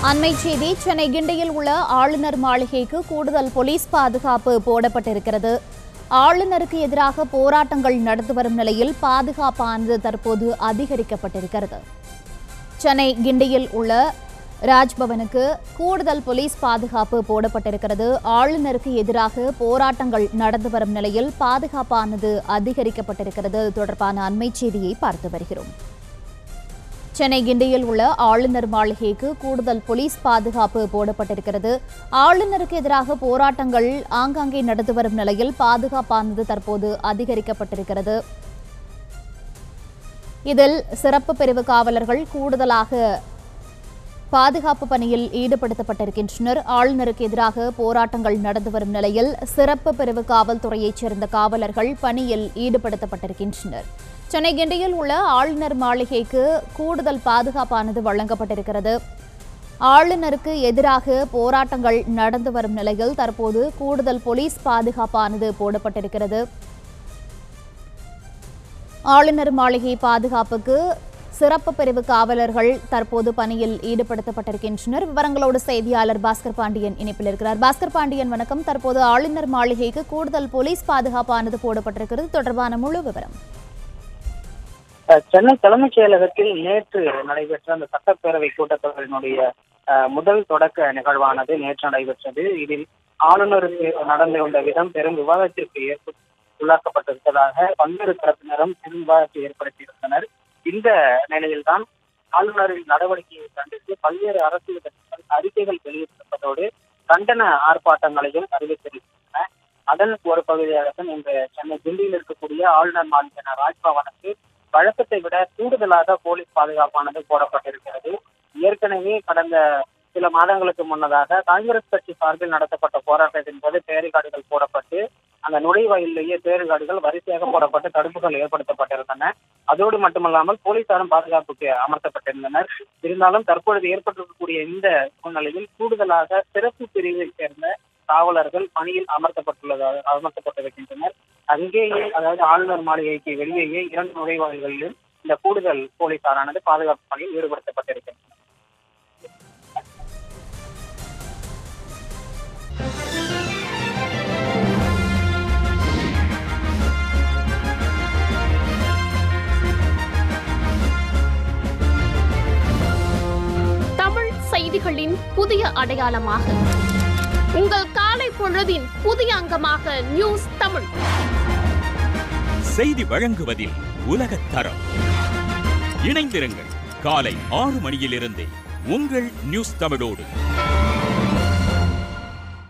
அண்மை செய்தி சென்னை கிண்டியில் உள்ள ஆளுநர் மாளிகைக்கு கூடுதல் போலீஸ் பாதுகாப்பு போடப்பட்டிருக்கிறது ஆளுநருக்கு எதிராக போராட்டங்கள் நடந்து வரும் நிலையில் பாதுகாப்பானது தற்போது அதிகரிக்கப்பட்டிருக்கிறது சென்னை கிண்டியில் உள்ள ராஜ்பவனுக்கு கூடுதல் போலீஸ் பாதுகாப்பு போடப்பட்டிருக்கிறது ஆளுநருக்கு எதிராக போராட்டங்கள் நடந்து வரும் நிலையில் பாதுகாப்பானது அதிகரிக்கப்பட்டிருக்கிறது இது தொடர்பான அண்மை செய்தியை பார்த்து வருகிறோம் சென்னை கிண்டியில் உள்ள ஆளுநர் மாளிகைக்கு கூடுதல் போலீஸ் பாதுகாப்பு போடப்பட்டிருக்கிறது ஆளுநருக்கு எதிராக போராட்டங்கள் ஆங்காங்கே நடந்து வரும் நிலையில் பாதுகாப்பானது தற்போது அதிகரிக்கப்பட்டிருக்கிறது இதில் சிறப்பு பிரிவு காவலர்கள் கூடுதலாக பாதுகாப்பு பணியில் ஈடுபடுத்தப்பட்டிருக்கின்றனர் ஆளுநருக்கு எதிராக போராட்டங்கள் நடந்து வரும் நிலையில் சிறப்பு பிரிவு காவல்துறையைச் சேர்ந்த காவலர்கள் பணியில் ஈடுபடுத்தப்பட்டிருக்கின்றனர் சென்னை கிண்டியில் உள்ள ஆளுநர் மாளிகைக்கு கூடுதல் பாதுகாப்பானது வழங்கப்பட்டிருக்கிறது ஆளுநருக்கு எதிராக போராட்டங்கள் நடந்து வரும் நிலையில் தற்போது கூடுதல் போலீஸ் பாதுகாப்பானது போடப்பட்டிருக்கிறது ஆளுநர் மாளிகை பாதுகாப்புக்கு சிறப்பு பிரிவு காவலர்கள் தற்போது பணியில் ஈடுபடுத்தப்பட்டிருக்கின்றனர் விவரங்களோடு செய்தியாளர் பாஸ்கர் பாண்டியன் இணைப்பில் இருக்கிறார் பாஸ்கர் பாண்டியன் வணக்கம் தற்போது ஆளுநர் மாளிகைக்கு கூடுதல் போலீஸ் பாதுகாப்பானது போடப்பட்டிருக்கிறது தொடர்பான முழு விவரம் அஹ் சென்னை தலைமைச் செயலகத்தில் நேற்று நடைபெற்ற அந்த சட்டப்பேரவை கூட்டத்தொடரினுடைய அஹ், முதல் தொடக்க நிகழ்வானது நேற்று நடைபெற்றது இதில் ஆளுநருக்கு நடந்து கொண்ட விதம் பெரும் விவாதத்திற்கு ஏற்ப உள்ளாக்கப்பட்டிருப்பதாக பல்வேறு தரப்பினரும் பெரும் விவாதத்தை ஏற்படுத்தியிருந்தனர் இந்த நிலையில்தான் ஆளுநரின் நடவடிக்கையை கண்டித்து பல்வேறு அரசியல் கட்சிகள் அறிக்கைகள் வெளியிட்டிருப்பதோடு கண்டன ஆர்ப்பாட்டங்களையும் அறிவித்திருக்கின்றன அதன் ஒரு பகுதியாகத்தான் இன்று சென்னை தில்லியில் இருக்கக்கூடிய ஆளுநர் மாளிகையான ராஜ்பவனுக்கு வழக்கத்தை விட கூடுதலாக போலீஸ் பாதுகாப்பானது போடப்பட்டிருக்கிறது ஏற்கனவே கடந்த சில மாதங்களுக்கு முன்னதாக காங்கிரஸ் கட்சி சார்பில் நடத்தப்பட்ட போராட்டத்தின் போது பேரிகார்டுகள் போடப்பட்டு அந்த நுழைவாயிலேயே பேரிகார்டுகள் வரிசையாக போடப்பட்டு தடுப்புகள் ஏற்படுத்தப்பட்டிருந்தன அதோடு மட்டுமல்லாமல் போலீசாரும் பாதுகாப்புக்கு அமர்த்தப்பட்டிருந்தனர் இருந்தாலும் தற்பொழுது ஏற்பட்டிருக்கக்கூடிய இந்த சூழ்நிலையில் கூடுதலாக சிறப்பு பிரிவை சேர்ந்த காவலர்கள் பணியில் அமர்த்தப்பட்டுள்ளதாக அமர்த்தப்பட்டிருக்கின்றனர் அங்கேயே அதாவது ஆளுநர் மாளிகைக்கு வெளியேயே இரண்டு நுழைவாயில்களிலும் இந்த கூடுதல் போலீசாரானது பாதுகாப்பு பணியில் ஈடுபடுத்தப்பட்டிருக்கின்றனர் தமிழ் செய்திகளின் புதிய அடையாளமாக உங்கள் காலை பொழுதின் புதிய அங்கமாக நியூஸ் தமிழ் செய்தி வழங்குவதில் உலகத் தரம் இணைந்திருங்கள் காலை ஆறு மணியிலிருந்தே உங்கள் நியூஸ் தமிழோடு